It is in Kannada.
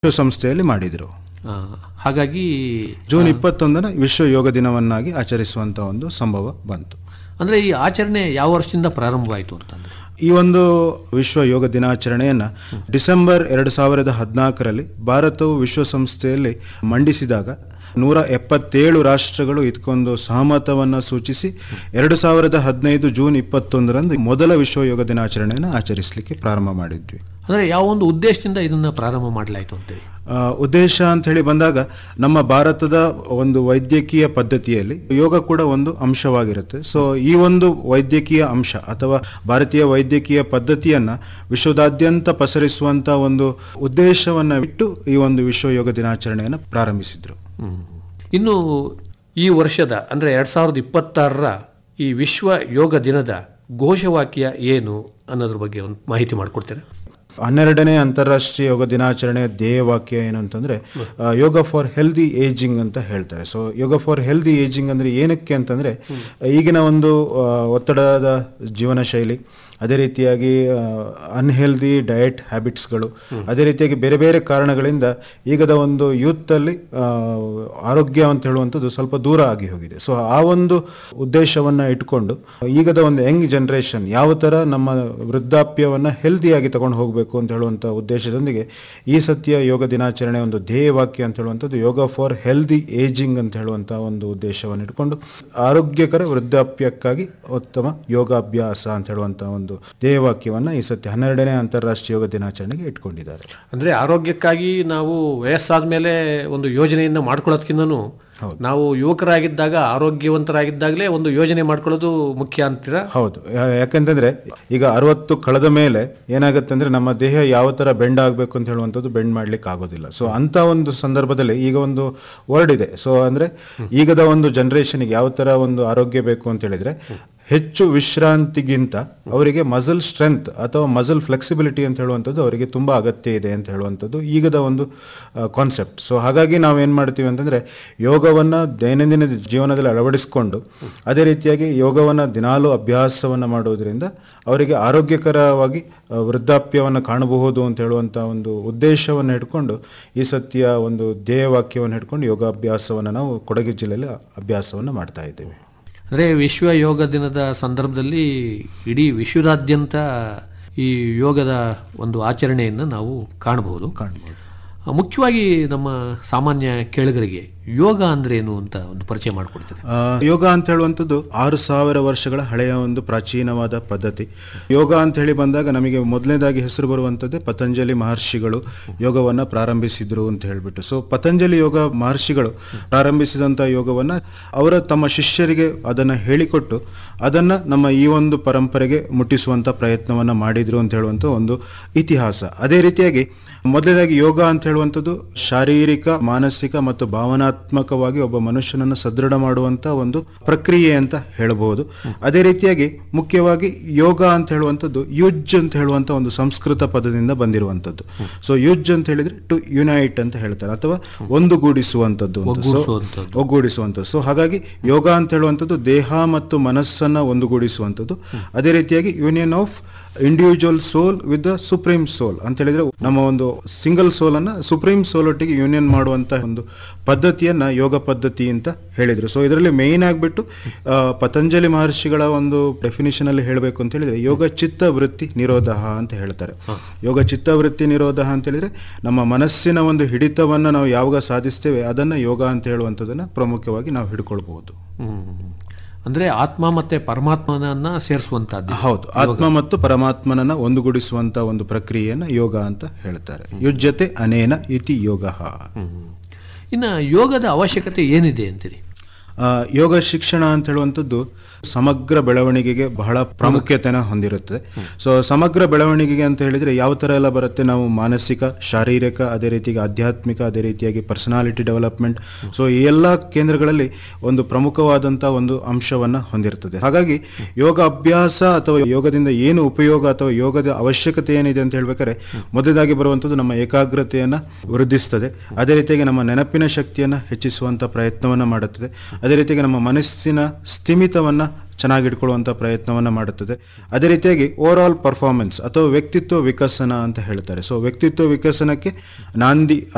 ವಿಶ್ವಸಂಸ್ಥೆಯಲ್ಲಿ ಮಾಡಿದರು ಆ, ಹಾಗಾಗಿ ಜೂನ್ ಇಪ್ಪತ್ತೊಂದನ ವಿಶ್ವ ಯೋಗ ದಿನವನ್ನಾಗಿ ಆಚರಿಸುವಂತ ಒಂದು ಸಂಭವ ಬಂತು ಅಂದ್ರೆ ಈ ಆಚರಣೆ ಯಾವ ವರ್ಷದಿಂದ ಪ್ರಾರಂಭವಾಯಿತು ಅಂತಂದ್ರೆ ಈ ಒಂದು ವಿಶ್ವ ಯೋಗ ದಿನಾಚರಣೆಯನ್ನ ಡಿಸೆಂಬರ್ ಎರಡು ಸಾವಿರದ ಹದಿನಾಲ್ಕರಲ್ಲಿ ಭಾರತವು ವಿಶ್ವಸಂಸ್ಥೆಯಲ್ಲಿ ಮಂಡಿಸಿದಾಗ ನೂರ ಎಪ್ಪತ್ತೇಳು ರಾಷ್ಟ್ರಗಳು ಇದಕ್ಕೊಂದು ಸಹಮತವನ್ನು ಸೂಚಿಸಿ ಎರಡು ಸಾವಿರದ ಹದಿನೈದು ಜೂನ್ ಇಪ್ಪತ್ತೊಂದರಂದು ಮೊದಲ ವಿಶ್ವ ಯೋಗ ದಿನಾಚರಣೆಯನ್ನು ಆಚರಿಸಲಿಕ್ಕೆ ಪ್ರಾರಂಭ ಮಾಡಿದ್ವಿ ಅಂದ್ರೆ ಯಾವ ಒಂದು ಉದ್ದೇಶದಿಂದ ಇದನ್ನ ಪ್ರಾರಂಭ ಮಾಡಲಾಯಿತು ಅಂತೇಳಿ ಆ, ಉದ್ದೇಶ ಅಂತ ಹೇಳಿ ಬಂದಾಗ ನಮ್ಮ ಭಾರತದ ಒಂದು ವೈದ್ಯಕೀಯ ಪದ್ಧತಿಯಲ್ಲಿ ಯೋಗ ಕೂಡ ಒಂದು ಅಂಶವಾಗಿರುತ್ತೆ ಸೊ ಈ ಒಂದು ವೈದ್ಯಕೀಯ ಅಂಶ ಅಥವಾ ಭಾರತೀಯ ವೈದ್ಯಕೀಯ ಪದ್ಧತಿಯನ್ನ ವಿಶ್ವದಾದ್ಯಂತ ಪಸರಿಸುವಂತ ಒಂದು ಉದ್ದೇಶವನ್ನ ಬಿಟ್ಟು ಈ ಒಂದು ವಿಶ್ವ ಯೋಗ ದಿನಾಚರಣೆಯನ್ನು ಪ್ರಾರಂಭಿಸಿದ್ರು ಹ್ಮ್. ಇನ್ನು ಈ ವರ್ಷದ ಅಂದ್ರೆ ಎರಡ್ ಸಾವಿರದ ಇಪ್ಪತ್ತಾರರ ಈ ವಿಶ್ವ ಯೋಗ ದಿನದ ಘೋಷವಾಕ್ಯ ಏನು ಅನ್ನೋದ್ರ ಬಗ್ಗೆ ಒಂದು ಮಾಹಿತಿ ಮಾಡಿಕೊಡ್ತೀರಾ ಹನ್ನೆರಡನೇ ಅಂತಾರಾಷ್ಟ್ರೀಯ ಯೋಗ ದಿನಾಚರಣೆಯ ಧ್ಯೇಯವಾಕ್ಯ ಏನು ಅಂತಂದ್ರೆ ಆ, ಯೋಗ ಫಾರ್ ಹೆಲ್ದಿ ಏಜಿಂಗ್ ಅಂತ ಹೇಳ್ತಾರೆ so yoga for healthy ageing ಅಂದ್ರೆ ಏನಕ್ಕೆ ಅಂತಂದ್ರೆ ಈಗಿನ ಒಂದು ಆ, ಒತ್ತಡದ ಜೀವನ ಶೈಲಿ ಅದೇ ರೀತಿಯಾಗಿ ಅನ್ಹೆಲ್ದಿ ಡಯಟ್ ಹ್ಯಾಬಿಟ್ಸ್ಗಳು ಅದೇ ರೀತಿಯಾಗಿ ಬೇರೆ ಬೇರೆ ಕಾರಣಗಳಿಂದ ಈಗದ ಒಂದು ಯೂತ್ ಅಲ್ಲಿ ಆ, ಆರೋಗ್ಯ ಅಂತ ಹೇಳುವಂಥದ್ದು ಸ್ವಲ್ಪ ದೂರ ಆಗಿ ಹೋಗಿದೆ ಸೊ ಆ ಒಂದು ಉದ್ದೇಶವನ್ನ ಇಟ್ಕೊಂಡು ಈಗದ ಒಂದು ಯಂಗ್ ಜನರೇಷನ್ ಯಾವ ತರ ನಮ್ಮ ವೃದ್ಧಾಪ್ಯವನ್ನ ಹೆಲ್ದಿಯಾಗಿ ತಗೊಂಡು ಹೋಗಬೇಕು ಅಂತ ಹೇಳುವಂಥ ಉದ್ದೇಶದೊಂದಿಗೆ ಈ ಸತ್ಯ ಯೋಗ ದಿನಾಚರಣೆ ಒಂದು ಧ್ಯೇಯವಾಕ್ಯ ಅಂತ ಹೇಳುವಂಥದ್ದು ಯೋಗ ಫಾರ್ ಹೆಲ್ದಿ ಏಜಿಂಗ್ ಅಂತ ಹೇಳುವಂಥ ಒಂದು ಉದ್ದೇಶವನ್ನು ಇಟ್ಕೊಂಡು ಆರೋಗ್ಯಕರ ವೃದ್ಧಾಪ್ಯಕ್ಕಾಗಿ ಉತ್ತಮ ಯೋಗಾಭ್ಯಾಸ ಅಂತ ಹೇಳುವಂಥ ಒಂದು ಧ್ಯೇಯವಾಕ್ಯವನ್ನ ಈ ಸತ್ಯ ಹನ್ನೆರಡನೇ ಅಂತಾರಾಷ್ಟ್ರೀಯ ಯೋಗ ದಿನಾಚರಣೆಗೆ ಇಟ್ಕೊಂಡಿದ್ದಾರೆ ಅಂದ್ರೆ ಆರೋಗ್ಯಕ್ಕಾಗಿ ನಾವು ವಯಸ್ಸಾದ ಮೇಲೆ ಒಂದು ಯೋಜನೆಯನ್ನ ಮಾಡ್ಕೊಳ್ಳೋದ್ಕಿಂತನೂ ನಾವು ಯುವಕರಾಗಿದ್ದಾಗ ಆರೋಗ್ಯವಂತರಾಗಿದ್ದಾಗಲೇ ಒಂದು ಯೋಜನೆ ಮಾಡ್ಕೊಳ್ಳೋದು ಮುಖ್ಯ ಅಂತೀರಾ ಹೌದು ಯಾ- ಯಾಕಂತಂದ್ರೆ ಈಗ ಅರವತ್ತು ಕಳೆದ ಮೇಲೆ ಏನಾಗುತ್ತೆ ಅಂದ್ರೆ ನಮ್ಮ ದೇಹ ಯಾವ ತರ ಬೆಂಡ್ ಆಗಬೇಕು ಅಂತ ಹೇಳುವಂಥದ್ದು ಬೆಂಡ್ ಮಾಡ್ಲಿಕ್ಕೆ ಆಗೋದಿಲ್ಲ ಸೊ ಅಂತ ಒಂದು ಸಂದರ್ಭದಲ್ಲಿ ಈಗ ಒಂದು ವರ್ಡ್ ಇದೆ ಸೊ ಅಂದ್ರೆ ಈಗದ ಒಂದು ಜನರೇಷನ್ಗೆ ಯಾವ ತರ ಒಂದು ಆರೋಗ್ಯ ಬೇಕು ಅಂತ ಹೇಳಿದ್ರೆ ಹೆಚ್ಚು ವಿಶ್ರಾಂತಿಗಿಂತ ಅವರಿಗೆ ಮಸಲ್ ಸ್ಟ್ರೆಂತ್ ಅಥವಾ ಮಸಲ್ ಫ್ಲೆಕ್ಸಿಬಿಲಿಟಿ ಅಂತ ಹೇಳುವಂಥದ್ದು ಅವರಿಗೆ ತುಂಬಾ ಅಗತ್ಯ ಇದೆ ಅಂತ ಹೇಳುವಂಥದ್ದು ಈಗದ ಒಂದು ಕಾನ್ಸೆಪ್ಟ್ ಸೊ ಹಾಗಾಗಿ ನಾವು ಏನು ಮಾಡ್ತೀವಿ ಅಂತಂದ್ರೆ ಯೋಗವನ್ನ ದೈನಂದಿನ ಜೀವನದಲ್ಲಿ ಅಳವಡಿಸಿಕೊಂಡು ಅದೇ ರೀತಿಯಾಗಿ ಯೋಗವನ್ನ ದಿನಾಲು ಅಭ್ಯಾಸವನ್ನ ಮಾಡೋದ್ರಿಂದ ಅವರಿಗೆ ಆರೋಗ್ಯಕರವಾಗಿ ಆ, ವೃದ್ಧಾಪ್ಯವನ್ನು ಕಾಣಬಹುದು ಅಂತ ಹೇಳುವಂಥ ಒಂದು ಉದ್ದೇಶವನ್ನು ಇಟ್ಕೊಂಡು ಈ ಸತ್ಯ ಒಂದು ಧ್ಯೇಯವಾಕ್ಯವನ್ನು ಇಟ್ಕೊಂಡು ಯೋಗಾಭ್ಯಾಸವನ್ನು ನಾವು ಕೊಡಗು ಜಿಲ್ಲೆಯಲ್ಲಿ ಅಭ್ಯಾಸವನ್ನು ಮಾಡ್ತಾ ಇದ್ದೇವೆ ಅಂದ್ರೆ ವಿಶ್ವ ಯೋಗ ದಿನದ ಸಂದರ್ಭದಲ್ಲಿ ಇಡೀ ವಿಶ್ವದಾದ್ಯಂತ ಈ ಯೋಗದ ಒಂದು ಆಚರಣೆಯನ್ನು ನಾವು ಕಾಣಬಹುದು ಕಾಣ್ಬೋದು ಆ, ಮುಖ್ಯವಾಗಿ ನಮ್ಮ ಸಾಮಾನ್ಯ ಕೇಳುಗರಿಗೆ ಯೋಗ ಅಂದ್ರೆ ಏನು ಅಂತ ಒಂದು ಪರಿಚಯ ಮಾಡಿಕೊಡ್ತೀರಿ ಆ, ಯೋಗ ಅಂತ ಹೇಳುವಂಥದ್ದು ಆರು ಸಾವಿರ ವರ್ಷಗಳ ಹಳೆಯ ಒಂದು ಪ್ರಾಚೀನವಾದ ಪದ್ಧತಿ ಯೋಗ ಅಂತ ಹೇಳಿ ಬಂದಾಗ ನಮಗೆ ಮೊದಲನೇದಾಗಿ ಹೆಸರು ಬರುವಂಥದ್ದೇ ಪತಂಜಲಿ ಮಹರ್ಷಿಗಳು ಯೋಗವನ್ನ ಪ್ರಾರಂಭಿಸಿದ್ರು ಅಂತ ಹೇಳ್ಬಿಟ್ಟು ಸೊ ಪತಂಜಲಿ ಯೋಗ ಮಹರ್ಷಿಗಳು ಪ್ರಾರಂಭಿಸಿದಂಥ ಯೋಗವನ್ನ ಅವರ ತಮ್ಮ ಶಿಷ್ಯರಿಗೆ ಅದನ್ನ ಹೇಳಿಕೊಟ್ಟು ಅದನ್ನ ನಮ್ಮ ಈ ಒಂದು ಪರಂಪರೆಗೆ ಮುಟ್ಟಿಸುವಂತ ಪ್ರಯತ್ನವನ್ನ ಮಾಡಿದ್ರು ಅಂತ ಹೇಳುವಂಥ ಒಂದು ಇತಿಹಾಸ ಅದೇ ರೀತಿಯಾಗಿ ಮೊದಲನೇದಾಗಿ ಯೋಗ ಅಂತ ಹೇಳುವಂಥದ್ದು ಶಾರೀರಿಕ ಮಾನಸಿಕ ಮತ್ತು ಭಾವನಾತ್ಮಕವಾಗಿ ಒಬ್ಬ ಮನುಷ್ಯನನ್ನು ಸದೃಢ ಮಾಡುವಂತ ಒಂದು ಪ್ರಕ್ರಿಯೆ ಅಂತ ಹೇಳಬಹುದು ಅದೇ ರೀತಿಯಾಗಿ ಮುಖ್ಯವಾಗಿ ಯೋಗ ಅಂತ ಹೇಳುವಂಥದ್ದು ಯುಜ್ ಅಂತ ಹೇಳುವಂತ ಒಂದು ಸಂಸ್ಕೃತ ಪದದಿಂದ ಬಂದಿರುವಂತದ್ದು ಸೊ ಯುಜ್ ಅಂತ ಹೇಳಿದ್ರೆ ಟು ಯುನೈಟ್ ಅಂತ ಹೇಳ್ತಾರೆ ಅಥವಾ ಒಂದುಗೂಡಿಸುವಂತದ್ದು ಅಂತ ಸೊ ಒಗ್ಗೂಡಿಸುವಂಥದ್ದು. ಒಗ್ಗೂಡಿಸುವಂಥದ್ದು ಸೊ ಹಾಗಾಗಿ ಯೋಗ ಅಂತ ಹೇಳುವಂಥದ್ದು ದೇಹ ಮತ್ತು ಮನಸ್ಸನ್ನ ಒಂದುಗೂಡಿಸುವಂಥದ್ದು ಅದೇ ರೀತಿಯಾಗಿ union of individual soul with the supreme soul ಅಂತ ಹೇಳಿದ್ರೆ ನಮ್ಮ ಒಂದು ಸಿಂಗಲ್ ಸೋಲ್ ಅನ್ನ ಸುಪ್ರೀಂ ಸೋಲ್ ಒಟ್ಟಿಗೆ ಯೂನಿಯನ್ ಮಾಡುವಂತ ಒಂದು ಪದ್ಧತಿಯನ್ನ ಯೋಗ ಪದ್ಧತಿ ಅಂತ ಹೇಳಿದ್ರು ಸೊ ಇದರಲ್ಲಿ ಮೇನ್ ಆಗ್ಬಿಟ್ಟು ಆ, ಪತಂಜಲಿ ಮಹರ್ಷಿಗಳ ಒಂದು ಡೆಫಿನಿಷನ್ ಅಲ್ಲಿ ಹೇಳಬೇಕು ಅಂತ ಹೇಳಿದ್ರೆ ಯೋಗ ಚಿತ್ತ ವೃತ್ತಿ ನಿರೋಧ ಅಂತ ಹೇಳ್ತಾರೆ ಯೋಗ ಚಿತ್ತ ವೃತ್ತಿ ನಿರೋಧ ಅಂತ ಹೇಳಿದ್ರೆ ನಮ್ಮ ಮನಸ್ಸಿನ ಒಂದು ಹಿಡಿತವನ್ನ ನಾವು ಯಾವಾಗ ಸಾಧಿಸ್ತೇವೆ ಅದನ್ನ ಯೋಗ ಅಂತ ಹೇಳುವಂಥದ್ದನ್ನ ಪ್ರಮುಖವಾಗಿ ನಾವು ಹಿಡ್ಕೊಳ್ಬಹುದು ಹ್ಮ್. ಅಂದ್ರೆ ಆತ್ಮ ಮತ್ತೆ ಪರಮಾತ್ಮನನ್ನ ಸೇರಿಸುವಂತಹದ್ದು ಹೌದು ಆತ್ಮ ಮತ್ತು ಪರಮಾತ್ಮನನ್ನ ಒಂದುಗೂಡಿಸುವಂತ ಒಂದು ಪ್ರಕ್ರಿಯೆಯನ್ನ ಯೋಗ ಅಂತ ಹೇಳ್ತಾರೆ ಯುಜ್ಯತೆ ಅನೇನ ಇತಿ ಯೋಗ ಇನ್ನ ಯೋಗದ ಅವಶ್ಯಕತೆ ಏನಿದೆ ಅಂತೀರಿ ಯೋಗ ಶಿಕ್ಷಣ ಅಂತ ಹೇಳುವಂಥದ್ದು ಸಮಗ್ರ ಬೆಳವಣಿಗೆಗೆ ಬಹಳ ಪ್ರಾಮುಖ್ಯತೆನ ಹೊಂದಿರುತ್ತದೆ ಸೊ ಸಮಗ್ರ ಬೆಳವಣಿಗೆಗೆ ಅಂತ ಹೇಳಿದ್ರೆ ಯಾವ ತರ ಎಲ್ಲ ಬರುತ್ತೆ ನಾವು ಮಾನಸಿಕ ಶಾರೀರಿಕ ಅದೇ ರೀತಿಯಾಗಿ ಆಧ್ಯಾತ್ಮಿಕ ಅದೇ ರೀತಿಯಾಗಿ ಪರ್ಸನಾಲಿಟಿ ಡೆವಲಪ್ಮೆಂಟ್ ಸೊ ಈ ಎಲ್ಲ ಕೇಂದ್ರಗಳಲ್ಲಿ ಒಂದು ಪ್ರಮುಖವಾದಂಥ ಒಂದು ಅಂಶವನ್ನ ಹೊಂದಿರ್ತದೆ ಹಾಗಾಗಿ ಯೋಗ ಅಭ್ಯಾಸ ಅಥವಾ ಯೋಗದಿಂದ ಏನು ಉಪಯೋಗ ಅಥವಾ ಯೋಗದ ಅವಶ್ಯಕತೆ ಏನಿದೆ ಅಂತ ಹೇಳ್ಬೇಕಾದ್ರೆ ಮೊದಲಾಗಿ ಬರುವಂಥದ್ದು ನಮ್ಮ ಏಕಾಗ್ರತೆಯನ್ನ ವೃದ್ಧಿಸ್ತದೆ ಅದೇ ರೀತಿಯಾಗಿ ನಮ್ಮ ನೆನಪಿನ ಶಕ್ತಿಯನ್ನ ಹೆಚ್ಚಿಸುವಂತ ಪ್ರಯತ್ನವನ್ನ ಮಾಡುತ್ತದೆ ಅದೇ ರೀತಿಯಾಗಿ ನಮ್ಮ ಮನಸ್ಸಿನ ಸ್ಥಿಮಿತವನ್ನ ಚೆನ್ನಾಗಿಟ್ಕೊಳ್ಳುವಂಥ ಪ್ರಯತ್ನವನ್ನ ಮಾಡುತ್ತದೆ ಅದೇ ರೀತಿಯಾಗಿ ಓವರ್ ಆಲ್ ಪರ್ಫಾರ್ಮೆನ್ಸ್ ಅಥವಾ ವ್ಯಕ್ತಿತ್ವ ವಿಕಸನ ಅಂತ ಹೇಳ್ತಾರೆ ಸೊ ವ್ಯಕ್ತಿತ್ವ ವಿಕಸನಕ್ಕೆ ನಾಂದಿ